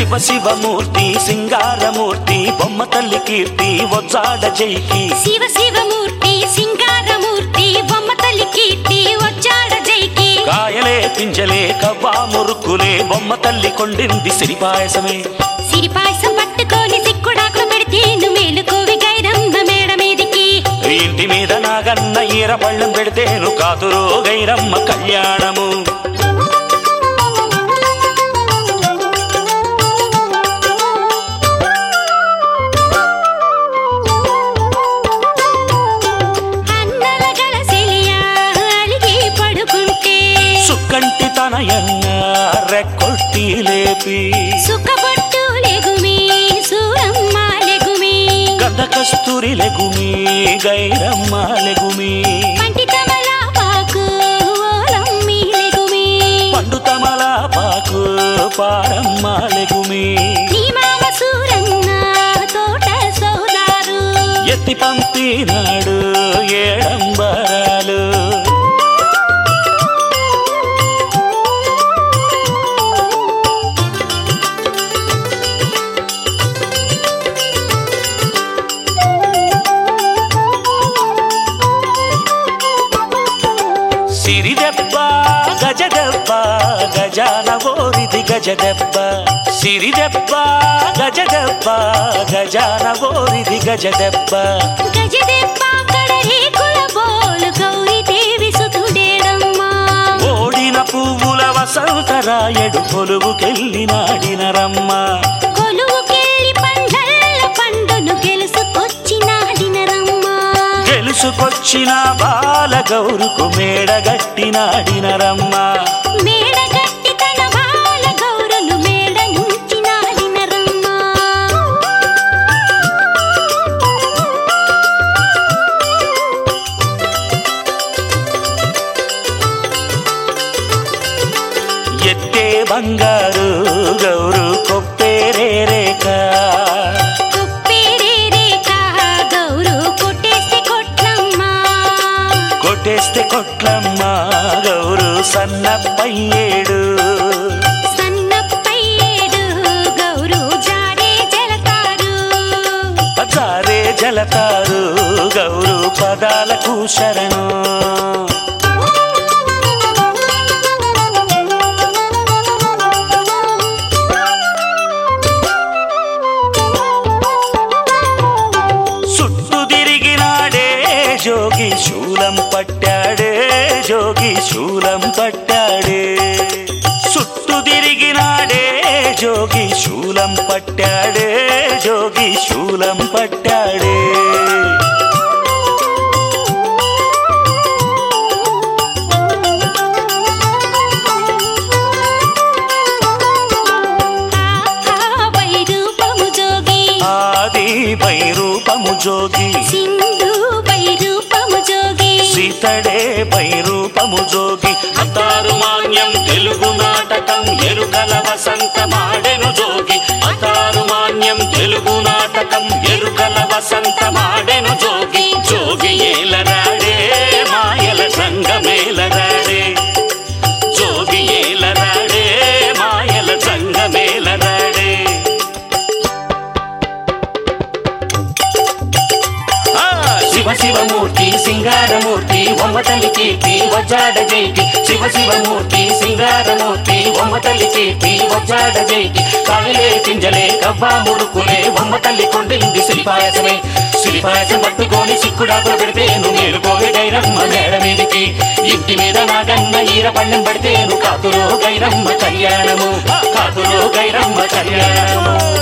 శివ శివమూర్తి సింగారమూర్తి బొమ్మ తల్లి కీర్తి వజ్జాడ జైకి శివ శివమూర్తి సింగారమూర్తి బొమ్మ తల్లి కీర్తి వచ్చాడ జైకి కాయలే పింజలే కవ్వా మురుకులే బొమ్మ తల్లి కొండింది సిరిపాయసమే సిరి పాయసం పట్టుకొని సిక్కుడాకులు పెడితేను మేలుకోవి గైరమ్మ మేడ మీదికి ఇంటి మీద నాగన్న ఈర పళ్ళం పెడితేను కాతురో గైరమ్మ కళ్యాణము అన్నల గల సెలియా అలిగి పడుకుంటే సుక్కంటి తనయన్న రెక్కొట్టి లేపి సుఖపట్టు లెగుమి సూరమ్మ లెగుమి గంధ కస్తూరి లెగుమి గైరమ్మ లెగుమి పంటి తమల పాకు ఓలమ్మి లెగుమి పండు తమల పాకు పారమ్మ లెగుమి నీ మామ సూరన్న తోట సౌదారు ఎత్తి పంపినాడు ఏడంబరాలు సిరిదెబ్బ గజదెబ్బ గజాన ఓరిది గజదెబ్బ సిరిదెబ్బ గజదెబ్బ గజాన ఓరిది గజదెబ్బ గజదెబ్బ కడరేకుల బోలు గౌరీ దేవి సుతుడేడమ్మా ఓడిన పువ్వుల వసంతరాయడు కొలువుకెళ్ళినాడిన రమ్మ కొలువుకెళ్ళి పండల్ల పండును గెలుసుకొచ్చినాడినరమ్మా గెలుసుకొచ్చిన బాల గౌరుకు మేడగట్టినాడిన రమ్మ మేడగట్టి తన బాల గౌరను మేడ నుంచినాడినరమ్మా ఎత్తే బంగారు గౌరు కొప్పేరే రేఖ కుప్పేరే రేఖ గౌరు కొట్టేస్తే కొట్లమ్మా కొట్టేస్తే కొట్లమ్మ గౌరు సన్నప్పయ్యేడు సన్నప్పయ్యేడు గౌరు జాడే జలతారు జారే జలతారు గౌరు పదాలకు శరణు చుట్టూ తిరిగినాడే జోగి శూలం పట్టాడే జోగి శూలం పట్టాడే చుట్టూ తిరిగినాడే జోగి శూలం పట్టాడే జోగి శూలం పట్టాడే ఆ వైరూపము జోగి ఆది వైరూపము జోగి సింధు వైరూపము జోగి సీతడే వైరూపము జోగి అతారు మాన్యం తెలుగు నాటకం ఎరుకల వసంత మాడెను జోగి అతారు మాన్యం తెలుగు నాటకం ఎరుకల వసంత మాడెను జోగి జోగి ఏలరాడే మాయల సంగమేలరాడే జోగి ఏలరాడే మాయల సంగమేలరాడే ఆ, శివ శివమూర్తి సింగారమూర్తి ఒమ్మతల్లి కీర్తి వజ్జాడ జైకి శివ శివమూర్తి సింగారమూర్తి ఒమ్మతల్లి కీర్తి వజ్జాడ జైకి కాయలే పింజలే కవ్వా మురుకులే ఒమ్మతల్లి కొండింది సిరిపాయసమే సిరిపాయసం పట్టుకొని సిక్కుడాకులు పెడితేను మేలుకోవే గైరమ్మ మేడ మీదికి ఇంటి మీద నాగన్న ఈర పళ్ళెం పడితేను కాతులో గైరమ్మ కళ్యాణము కాతులో గైరమ్మ కళ్యాణము